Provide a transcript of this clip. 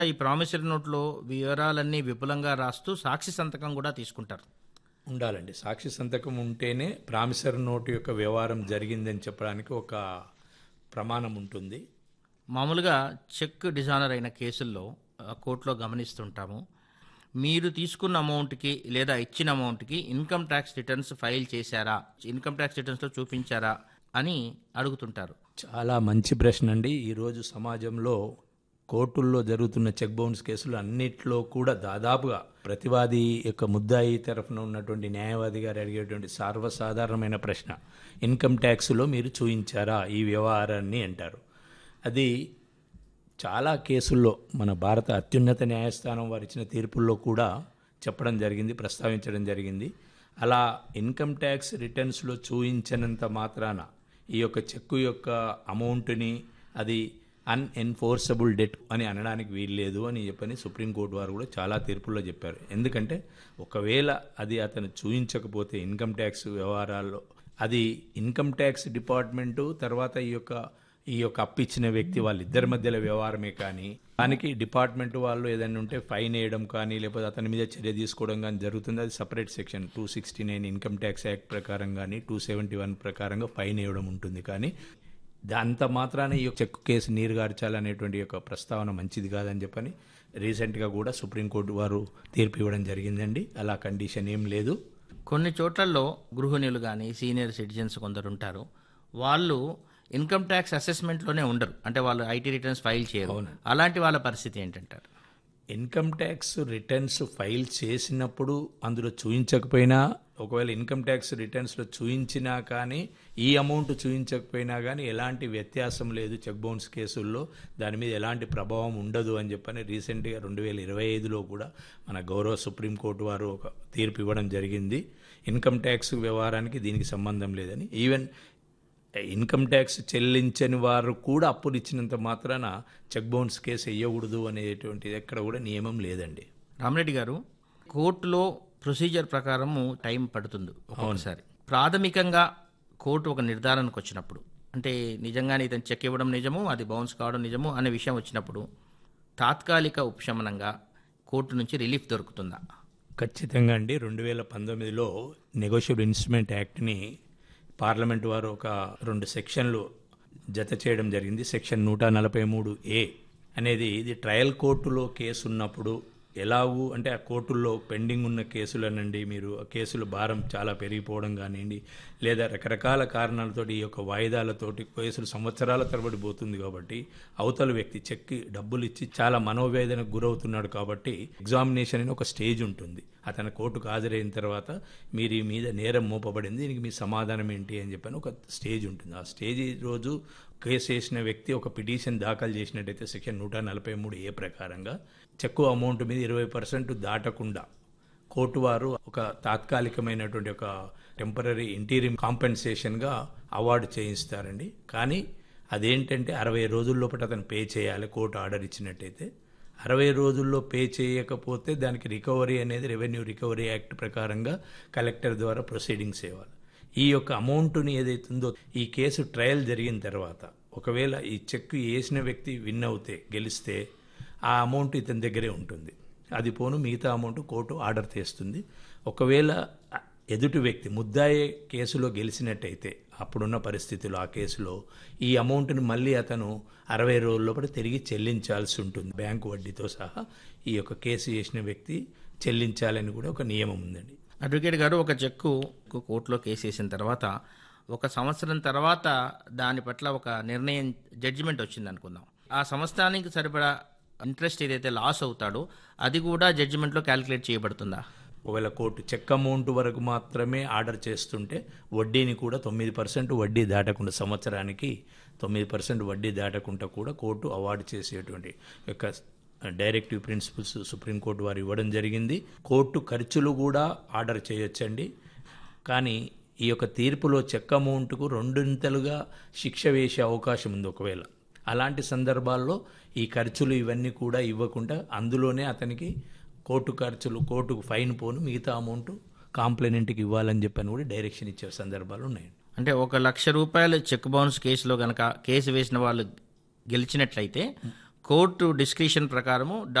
ఈ ప్రామిసరీ నోట్లో వివరాలన్నీ విపులంగా రాస్తూ సాక్షి సంతకం కూడా తీసుకుంటారు ఉండాలండి సాక్షి సంతకం ఉంటేనే ప్రామిసర్ నోటు యొక్క వ్యవహారం జరిగిందని చెప్పడానికి ఒక ప్రమాణం ఉంటుంది మామూలుగా చెక్ డిజానర్ అయిన కేసుల్లో ఆ, కోర్టులో గమనిస్తుంటాము మీరు తీసుకున్న అమౌంట్కి లేదా ఇచ్చిన అమౌంట్కి ఇన్కమ్ ట్యాక్స్ రిటర్న్స్ ఫైల్ చేశారా ఇన్కమ్ ట్యాక్స్ రిటర్న్స్లో చూపించారా అని అడుగుతుంటారు చాలా మంచి ప్రశ్న అండి ఈరోజు సమాజంలో కోర్టుల్లో జరుగుతున్న చెక్ బౌన్స్ కేసులు అన్నిట్లో కూడా దాదాపుగా ప్రతివాది యొక్క ముద్దాయి తరఫున ఉన్నటువంటి న్యాయవాది గారు అడిగేటువంటి సర్వసాధారణమైన ప్రశ్న ఇన్కమ్ ట్యాక్స్లో మీరు చూయించారా ఈ వ్యవహారాన్ని అంటారు అది చాలా కేసుల్లో మన భారత అత్యున్నత న్యాయస్థానం వారు ఇచ్చిన తీర్పుల్లో కూడా చెప్పడం జరిగింది ప్రస్తావించడం జరిగింది అలా ఇన్కమ్ ట్యాక్స్ రిటర్న్స్లో చూయించనంత మాత్రాన ఈ యొక్క చెక్కు యొక్క అమౌంట్ని అది అన్ఎన్ఫోర్సబుల్ డెట్ అని అనడానికి వీల్లేదు అని చెప్పని సుప్రీంకోర్టు వారు కూడా చాలా తీర్పుల్లో చెప్పారు ఎందుకంటే ఒకవేళ అది అతను చూయించకపోతే ఇన్కమ్ ట్యాక్స్ వ్యవహారాల్లో అది ఇన్కమ్ ట్యాక్స్ డిపార్ట్మెంటు తర్వాత ఈ యొక్క ఈ యొక్క అప్పిచ్చిన వ్యక్తి వాళ్ళిద్దరి మధ్యలో వ్యవహారమే కానీ దానికి డిపార్ట్మెంట్ వాళ్ళు ఏదైనా ఉంటే ఫైన్ వేయడం కానీ లేకపోతే అతని మీద చర్య తీసుకోవడం కానీ జరుగుతుంది అది separate section two sixty nine income tax act ప్రకారం కానీ టూ సెవెంటీ వన్ ప్రకారంగా ఫైన్ వేయడం ఉంటుంది కానీ దాంత మాత్రాన ఈ యొక్క చెక్కు కేసు నీరు గార్చాలనేటువంటి యొక్క ప్రస్తావన మంచిది కాదని చెప్పని రీసెంట్గా కూడా సుప్రీంకోర్టు వారు తీర్పు ఇవ్వడం జరిగిందండి అలా కండిషన్ ఏం లేదు కొన్ని చోట్లలో గృహిణులు కానీ సీనియర్ సిటిజన్స్ కొందరు ఉంటారు వాళ్ళు ఇన్కమ్ ట్యాక్స్ అసెస్మెంట్లోనే ఉండరు అంటే వాళ్ళు ఐటీ రిటర్న్స్ ఫైల్ చేయరు అలాంటి వాళ్ళ పరిస్థితి ఏంటంటారు ఇన్కమ్ ట్యాక్స్ రిటర్న్స్ ఫైల్ చేసినప్పుడు అందులో చూయించకపోయినా ఒకవేళ ఇన్కమ్ ట్యాక్స్ రిటర్న్స్లో చూయించినా కానీ ఈ అమౌంట్ చూయించకపోయినా కానీ ఎలాంటి వ్యత్యాసం లేదు చెక్ బౌన్స్ కేసుల్లో దాని మీద ఎలాంటి ప్రభావం ఉండదు అని చెప్పని రీసెంట్గా రెండు వేల ఇరవై ఐదులో కూడా మన గౌరవ సుప్రీంకోర్టు వారు ఒక తీర్పు ఇవ్వడం జరిగింది ఇన్కమ్ ట్యాక్స్ వ్యవహారానికి దీనికి సంబంధం లేదని ఈవెన్ ఇన్కమ్ ట్యాక్స్ చెల్లించని వారు కూడా అప్పులు ఇచ్చినంత మాత్రాన చెక్ బౌన్స్ కేసు వేయకూడదు అనేటువంటిది ఎక్కడ కూడా నియమం లేదండి రామరెడ్డి గారు కోర్టులో ప్రొసీజర్ ప్రకారము టైం పడుతుంది ఒక్కొక్కసారి ప్రాథమికంగా కోర్టు ఒక నిర్ధారణకు వచ్చినప్పుడు అంటే నిజంగానే ఇతను చెక్ ఇవ్వడం నిజము అది బౌన్స్ కావడం నిజము అనే విషయం వచ్చినప్పుడు తాత్కాలిక ఉపశమనంగా కోర్టు నుంచి రిలీఫ్ దొరుకుతుందా ఖచ్చితంగా అండి రెండు వేల పంతొమ్మిదిలో నెగోషియబుల్ ఇన్స్ట్రుమెంట్ యాక్ట్ని పార్లమెంట్ వారు ఒక రెండు సెక్షన్లు జత చేయడం జరిగింది సెక్షన్ నూట నలభై మూడు ఏ అనేది ఇది ట్రయల్ కోర్టులో కేసు ఉన్నప్పుడు ఎలాగూ అంటే ఆ కోర్టుల్లో పెండింగ్ ఉన్న కేసులనండి మీరు ఆ కేసుల భారం చాలా పెరిగిపోవడం కానివ్వండి లేదా రకరకాల కారణాలతోటి ఈ యొక్క వాయిదాలతోటి కేసులు సంవత్సరాల తరబడి పోతుంది కాబట్టి అవతల వ్యక్తి చెక్కి డబ్బులు ఇచ్చి చాలా మనోవేదనకు గురవుతున్నాడు కాబట్టి ఎగ్జామినేషన్ అని ఒక స్టేజ్ ఉంటుంది అతను కోర్టుకు హాజరైన తర్వాత మీరు ఈ మీద నేరం మోపబడింది దీనికి మీ సమాధానం ఏంటి అని చెప్పని ఒక స్టేజ్ ఉంటుంది ఆ స్టేజ్ రోజు కేసు వేసిన వ్యక్తి ఒక పిటిషన్ దాఖలు చేసినట్టయితే సెక్షన్ నూట నలభై మూడు ఏ ప్రకారంగా చెక్కు అమౌంట్ మీద ఇరవై పర్సెంట్ దాటకుండా కోర్టు వారు ఒక తాత్కాలికమైనటువంటి ఒక టెంపరీ ఇంటీరియం కాంపెన్సేషన్గా అవార్డు చేయిస్తారండి కానీ అదేంటంటే అరవై రోజుల లోపల అతను పే చేయాలి కోర్టు ఆర్డర్ ఇచ్చినట్టయితే అరవై రోజుల్లో పే చేయకపోతే దానికి రికవరీ అనేది రెవెన్యూ రికవరీ యాక్ట్ ప్రకారంగా కలెక్టర్ ద్వారా ప్రొసీడింగ్స్ ఇవ్వాలి ఈ యొక్క అమౌంట్ని ఏదైతుందో ఈ కేసు ట్రయల్ జరిగిన తర్వాత ఒకవేళ ఈ చెక్ వేసిన వ్యక్తి విన్ అవుతే గెలిస్తే ఆ అమౌంట్ ఇతని దగ్గరే ఉంటుంది అది పోను మిగతా అమౌంట్ కోర్టు ఆర్డర్ చేస్తుంది ఒకవేళ ఎదుటి వ్యక్తి ముద్దాయే కేసులో గెలిచినట్టయితే అప్పుడున్న పరిస్థితుల్లో ఆ కేసులో ఈ అమౌంట్ని మళ్ళీ అతను అరవై రోజుల లోపల తిరిగి చెల్లించాల్సి ఉంటుంది బ్యాంకు వడ్డీతో సహా ఈ యొక్క కేసు చేసిన వ్యక్తి చెల్లించాలని కూడా ఒక నియమం ఉందండి అడ్వకేట్ గారు ఒక చెక్కు కోర్టులో కేసు వేసిన తర్వాత ఒక సంవత్సరం తర్వాత దాని పట్ల ఒక నిర్ణయం జడ్జిమెంట్ వచ్చింది అనుకుందాం ఆ సంవత్సరానికి సరిపడా ఇంట్రెస్ట్ ఏదైతే లాస్ అవుతాడో అది కూడా జడ్జిమెంట్లో క్యాలిక్యులేట్ చేయబడుతుందా ఒకవేళ కోర్టు చెక్ అమౌంట్ వరకు మాత్రమే ఆర్డర్ చేస్తుంటే వడ్డీని కూడా తొమ్మిది పర్సెంట్ వడ్డీ దాటకుండా సంవత్సరానికి తొమ్మిది పర్సెంట్ వడ్డీ దాటకుండా కూడా కోర్టు అవార్డు చేసేటువంటి యొక్క డైరెక్టివ్ ప్రిన్సిపల్స్ సుప్రీంకోర్టు వారు ఇవ్వడం జరిగింది కోర్టు ఖర్చులు కూడా ఆర్డర్ చేయొచ్చండి కానీ ఈ యొక్క తీర్పులో చెక్ అమౌంట్కు రెండింతలుగా శిక్ష వేసే అవకాశం ఉంది ఒకవేళ అలాంటి సందర్భాల్లో ఈ ఖర్చులు ఇవన్నీ కూడా ఇవ్వకుండా అందులోనే అతనికి కోర్టు ఖర్చులు కోర్టుకు ఫైన్ పోను మిగతా అమౌంట్ కాంప్లైనెంట్కి ఇవ్వాలని చెప్పని కూడా డైరెక్షన్ ఇచ్చే సందర్భాలు ఉన్నాయండి అంటే ఒక లక్ష రూపాయలు చెక్ బౌన్స్ కేసులో గనక కేసు వేసిన వాళ్ళు గెలిచినట్లయితే కోర్టు డిస్క్రిషన్ ప్రకారము